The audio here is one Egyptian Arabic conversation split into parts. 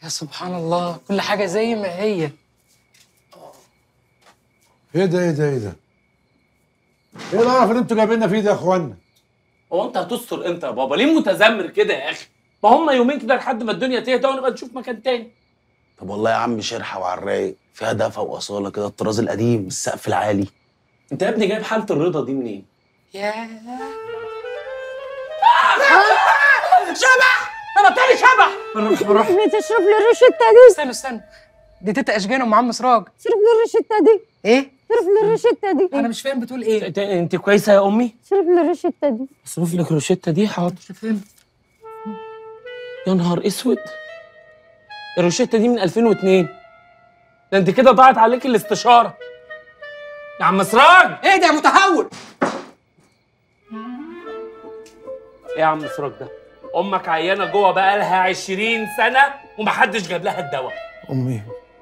يا سبحان الله كل حاجه زي ما هي ايه ده ايه ده ايه ده؟ ايه القرف اللي انتوا جايبيننا فيه ده يا اخوانا؟ هو انت هتستر امتى يا بابا ليه متذمر كده يا اخي ما هم يومين كده لحد ما الدنيا تهدى ونبقى نشوف مكان تاني طب والله يا عم شرحه وعلى الرايق فيها دفى واصاله كده الطراز القديم السقف العالي انت يا ابني جايب حاله الرضا دي منين يا شبح انا تاني شبح بروح بروح ابني تشرب لي الروشتة دي استنى استنى دي تيتا اشجان ام عم سراج شرب لي الروشتة دي ايه شرب لي الروشتة دي انا مش فاهم بتقول ايه انت, انت كويسه يا امي شرب لي الروشتة دي اصرف لك الروشته دي حاضر مش فاهم يا نهار اسود الروشته دي من 2002 ده انت كده ضاعت عليك الاستشاره يا عم سراج ايه ده يا متهور ايه يا عم سراج ده امك عيانه جوه بقى لها 20 سنه ومحدش جاب لها الدواء امي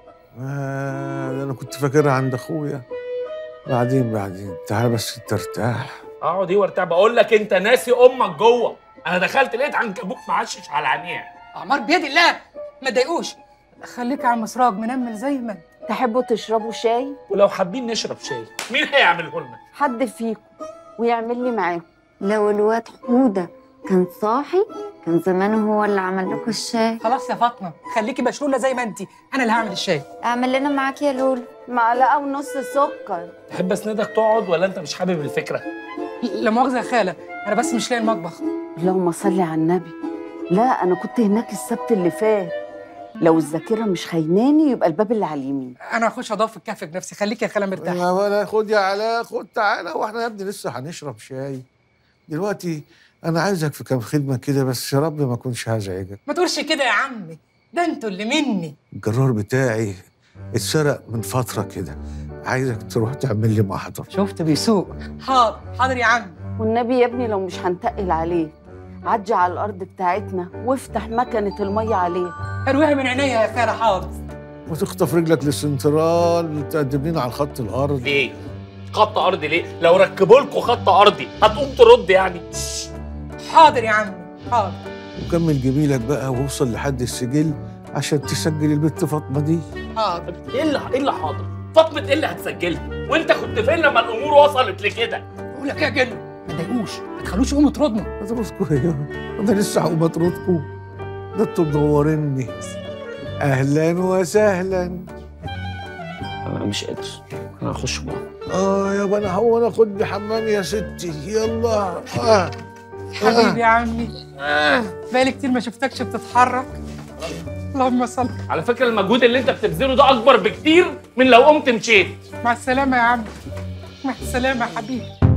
آه ده انا كنت فاكرها عند اخويا بعدين بعدين تعال بس ترتاح اقعد ايه وارتاح بقول لك انت ناسي امك جوه انا دخلت لقيت عنكبوت معشش على عينيها اعمار بيد الله ما تضايقوش خليك يا عم سراج منمل زي ما انت تحبوا تشربوا شاي ولو حابين نشرب شاي مين هيعمله لنا حد فيكم ويعمل لي معاكم لو الواد حودة كان صاحي كان زمان هو اللي عمل لكم الشاي خلاص يا فاطمه خليكي مشلوله زي ما انت انا اللي هعمل الشاي اعمل لنا معاك يا لولو معلقة ونص سكر تحب اسندك تقعد ولا انت مش حابب الفكره لا مؤاخذه يا خاله انا بس مش لاقي المطبخ اللهم صل على النبي لا انا كنت هناك السبت اللي فات لو الذاكره مش خايناني يبقى الباب اللي على اليمين انا هخش اضاف الكهف بنفسي خليك يا خاله مرتاح يا ولا خد يا علاء خد تعالى واحنا يا ابني لسه هنشرب شاي دلوقتي انا عايزك في كام خدمه كده بس يا رب ما اكونش هزعجك ما تقولش كده يا عمي ده انتوا اللي مني الجرار بتاعي اتسرق من فتره كده عايزك تروح تعمل لي محضر شفت بيسوق حاضر حاضر يا عمي والنبي يا ابني لو مش هنتقل عليه عدي على الارض بتاعتنا وافتح مكنه الميه عليها ارويها من عينيا يا خاله حاضر وتخطف رجلك للسنترال وتقدم لنا على خط الارض ليه خط ارضي ليه لو ركبوا لكم خط ارضي هتقوم ترد يعني حاضر يا عمي حاضر وكمل جميلك بقى ووصل لحد السجل عشان تسجل البت فاطمه دي حاضر ايه اللي ايه اللي حاضر فاطمه ايه اللي هتسجلها وانت كنت فين لما الامور وصلت لكده بقول لك ايه يا جن ما تضايقوش ما تخلوش يقوموا يطردنا اطردكوا ايه انا لسه هقوم اطردكوا ده انتوا منوريني اهلا وسهلا انا مش قادر انا هخش جوه اه يابا انا هو انا خد لي حمام يا ستي يلا آه. حبيبي يا عمي بقالي كتير ما شفتكش بتتحرك اللهم صل على فكره المجهود اللي انت بتبذله ده اكبر بكتير من لو قمت مشيت مع السلامه يا عمي مع السلامه يا حبيبي